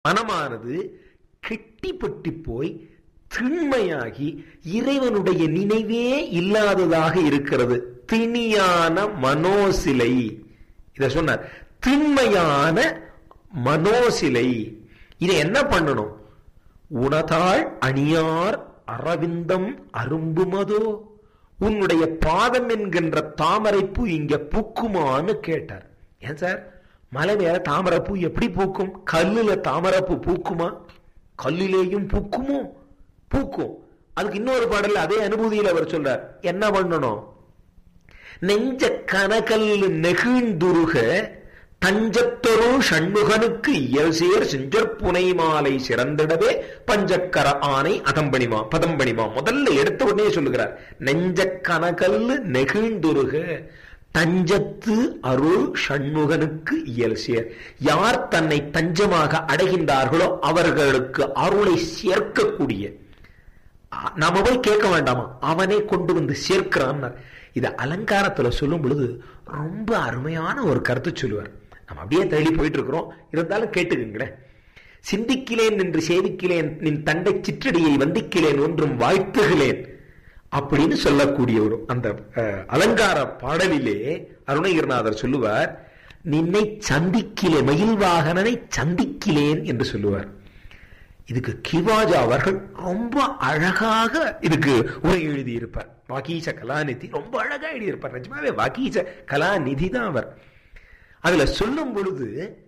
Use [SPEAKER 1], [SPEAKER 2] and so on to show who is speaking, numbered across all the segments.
[SPEAKER 1] மனமானது கெட்டிப்பட்டு போய் திண்மையாகி இறைவனுடைய நினைவே இல்லாததாக இருக்கிறது திணியான மனோசிலை இத சொன்னார் திண்மையான மனோசிலை இதை என்ன பண்ணணும் உனதாள் அணியார் அரவிந்தம் அரும்புமதோ உன்னுடைய பாதம் என்கின்ற தாமரைப்பூ இங்க பூக்குமான்னு கேட்டார் ஏன் சார் மலை மேல தாமரைப்பூ எப்படி பூக்கும் கல்லுல தாமரைப்பூ பூக்குமா கல்லிலேயும் பூக்குமோ பூக்கும் அதுக்கு இன்னொரு பாடல்ல அதே அனுபூதியில் அவர் சொல்றார் என்ன பண்ணணும் நெஞ்ச கனகல் நெகிழ்ந்துருக தஞ்சத்தொரு சண்முகனுக்கு இயல்சேர் செஞ்சற்புனை மாலை சிறந்திடவே பஞ்சக்கர ஆனை அதம்பணிமா பதம்பணிமா முதல்ல எடுத்த உடனே சொல்லுகிறார் நெஞ்ச கனகல் நெகிழ்ந்துருக தஞ்சத்து அருள் சண்முகனுக்கு இயல்சேர் யார் தன்னை தஞ்சமாக அடைகின்றார்களோ அவர்களுக்கு அருளை சேர்க்கக்கூடிய நாம போய் கேட்க வேண்டாமா அவனே கொண்டு வந்து சேர்க்கிறான் இத அலங்காரத்துல சொல்லும் பொழுது ரொம்ப அருமையான ஒரு கருத்து சொல்லுவார் நம்ம அப்படியே தள்ளி போயிட்டு இருக்கிறோம் இருந்தாலும் கேட்டுக்குங்களேன் சிந்திக்கிலேன் என்று சேவிக்கிலேன் நின் தண்டை சிற்றடியை வந்திக்கிலேன் ஒன்றும் வாழ்த்துகிறேன் அப்படின்னு சொல்லக்கூடிய ஒரு அந்த அலங்கார பாடலிலே அருணகிரிநாதர் சொல்லுவார் நின்னை சந்திக்கிலே மயில் வாகனனை சந்திக்கிலேன் என்று சொல்லுவார் இதுக்கு கிவாஜா அவர்கள் ரொம்ப அழகாக இதுக்கு உரை எழுதியிருப்பார் வாக்கீச கலாநிதி ரொம்ப அழகா எழுதியிருப்பார் நிஜமாவே வாக்கீச கலாநிதி தான் அவர் அதுல சொல்லும் பொழுது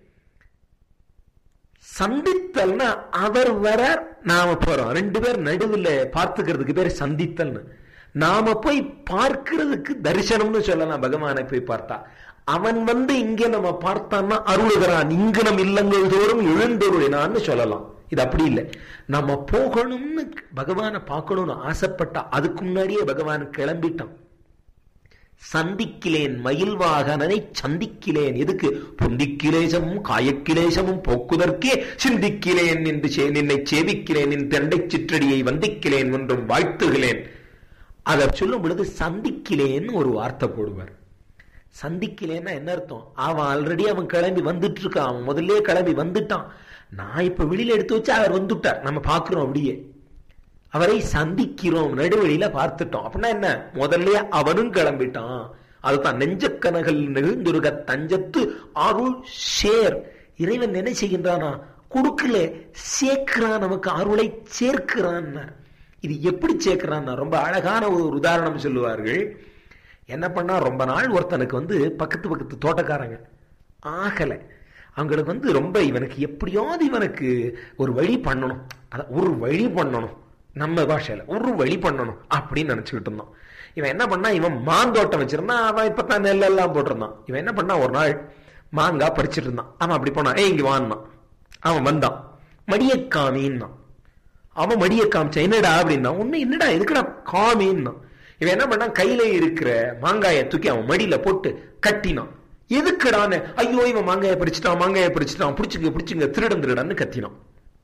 [SPEAKER 1] சந்தித்தல்னா அவர் வர நாம போறோம் ரெண்டு பேர் நடுவில் பார்த்துக்கிறதுக்கு பேர் சந்தித்தல்னு நாம போய் பார்க்கிறதுக்கு தரிசனம்னு சொல்லலாம் பகவானை போய் பார்த்தா அவன் வந்து இங்க நம்ம பார்த்தான்னா அருளுகிறான் இங்கு நம் இல்லங்கள் தோறும் எழுந்தருளினான்னு சொல்லலாம் இது அப்படி இல்லை நம்ம போகணும்னு பகவானை பார்க்கணும்னு ஆசைப்பட்டா அதுக்கு முன்னாடியே பகவான் கிளம்பிட்டான் சந்திக்கிலேன் மயில் வாகனனை சந்திக்கிலேன் எதுக்கு பொந்திக்கிலேசமும் காயக்கிலேசமும் போக்குதற்கே சிந்திக்கிலேன் என்று நின்னை சேவிக்கிறேன் என் தண்டை சிற்றடியை வந்திக்கிலேன் என்றும் வாழ்த்துகிறேன் அதை சொல்லும் பொழுது சந்திக்கிலேன்னு ஒரு வார்த்தை போடுவார் சந்திக்கலேன்னா என்ன அர்த்தம் அவன் ஆல்ரெடி அவன் கிளம்பி வந்துட்டு இருக்கான் அவன் முதல்ல கிளம்பி வந்துட்டான் நான் இப்ப வெளியில எடுத்து வச்சு அவர் வந்துட்டார் நம்ம பாக்குறோம் அப்படியே அவரை சந்திக்கிறோம் நடுவழியில பார்த்துட்டோம் அப்படின்னா என்ன முதல்ல அவனும் கிளம்பிட்டான் அதுதான் நெஞ்சக்கனகள் நெகிழ்ந்துருக தஞ்சத்து அருள் ஷேர் இறைவன் என்ன செய்கின்றானா கொடுக்கல சேர்க்கிறான் நமக்கு அருளை சேர்க்கிறான் இது எப்படி சேர்க்கிறான் ரொம்ப அழகான ஒரு உதாரணம் சொல்லுவார்கள் என்ன பண்ணா ரொம்ப நாள் ஒருத்தனுக்கு வந்து பக்கத்து பக்கத்து தோட்டக்காரங்க ஆகலை அவங்களுக்கு வந்து ரொம்ப இவனுக்கு எப்படியாவது இவனுக்கு ஒரு வழி பண்ணணும் அதான் ஒரு வழி பண்ணணும் நம்ம பாஷையில ஒரு வழி பண்ணணும் அப்படின்னு நினைச்சுக்கிட்டு இருந்தான் இவன் என்ன பண்ணா இவன் மாந்தோட்டம் வச்சிருந்தான் அவன் இப்பதான் நெல் எல்லாம் போட்டிருந்தான் இவன் என்ன பண்ணா ஒரு நாள் மாங்காய் பறிச்சிட்டு இருந்தான் அவன் அப்படி போனான் ஏய் இங்க வான்னான் அவன் வந்தான் மடிய காமின்னா அவன் மடிய காமிச்சான் என்னடா அப்படின்னா ஒண்ணு என்னடா எதுக்குடா காமின்னா இவன் என்ன பண்ணான் கையில இருக்கிற மாங்காயை தூக்கி அவன் மடியில போட்டு கட்டினான் எதுக்குடான்னு ஐயோ இவன் மாங்காயை பிடிச்சிட்டான் மாங்காயை பிடிச்சிட்டான் பிடிச்சுங்க பிடிச்சுங்க திருடன் திருடான்னு கத்தினான்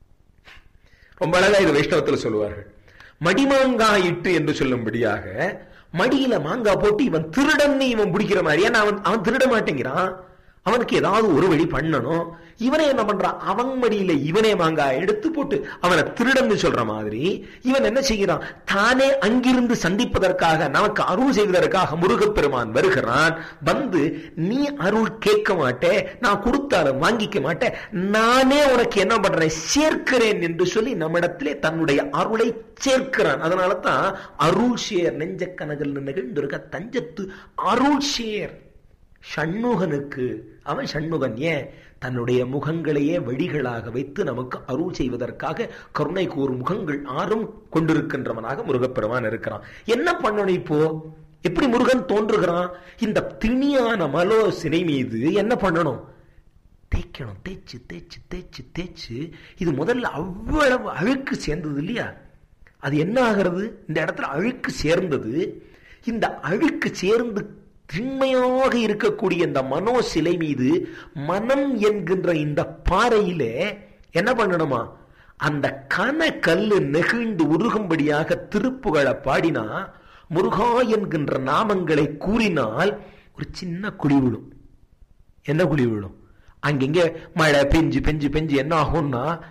[SPEAKER 1] ரொம்ப அழகா இது வைஷ்ணவத்தில் சொல்லுவார்கள் மடிமாங்காய் இட்டு என்று சொல்லும்படியாக மடியில மாங்காய் போட்டு இவன் திருடன்னு இவன் பிடிக்கிற மாதிரி ஏன்னா அவன் அவன் திருட மாட்டேங்கிறான் அவனுக்கு ஏதாவது ஒரு வழி பண்ணணும் இவனே என்ன பண்றான் அவன் மடியில இவனே மாங்காய் எடுத்து போட்டு அவனை திருடன்னு சொல்ற மாதிரி இவன் என்ன செய்கிறான் தானே அங்கிருந்து சந்திப்பதற்காக நமக்கு அருள் செய்வதற்காக முருகப்பெருமான் வருகிறான் வந்து நீ அருள் கேட்க மாட்டே நான் கொடுத்தாலும் வாங்கிக்க மாட்டேன் நானே உனக்கு என்ன பண்றேன் சேர்க்கிறேன் என்று சொல்லி நம்மிடத்திலே தன்னுடைய அருளை சேர்க்கிறான் அதனால தான் அருள் ஷேர் நெஞ்ச கனகல் நிகழ்ந்திருக்க தஞ்சத்து அருள் ஷேர் ஷண்முகனுக்கு அவன் ஷண்முகன் ஏன் தன்னுடைய முகங்களையே வழிகளாக வைத்து நமக்கு அருள் செய்வதற்காக கருணை கூறும் முகங்கள் ஆறும் கொண்டிருக்கின்றவனாக முருகப்பெருமான் இருக்கிறான் என்ன பண்ணணும் இப்போ எப்படி முருகன் தோன்றுகிறான் இந்த திணியான மலோ சினை மீது என்ன பண்ணணும் தேய்க்கணும் தேய்ச்சு தேய்ச்சு தேய்ச்சு தேய்ச்சு இது முதல்ல அவ்வளவு அழுக்கு சேர்ந்தது இல்லையா அது என்ன ஆகிறது இந்த இடத்துல அழுக்கு சேர்ந்தது இந்த அழுக்கு சேர்ந்து திண்மையாக இருக்கக்கூடிய இந்த மனோ சிலை மீது மனம் என்கின்ற இந்த பாறையில என்ன பண்ணணுமா அந்த கன கல்லு நெகிழ்ந்து உருகும்படியாக திருப்புகளை பாடினா முருகா என்கின்ற நாமங்களை கூறினால் ஒரு சின்ன குழி விழும் என்ன குழி விழும் அங்கங்க மழை பெஞ்சு பெஞ்சு பெஞ்சு என்ன ஆகும்னா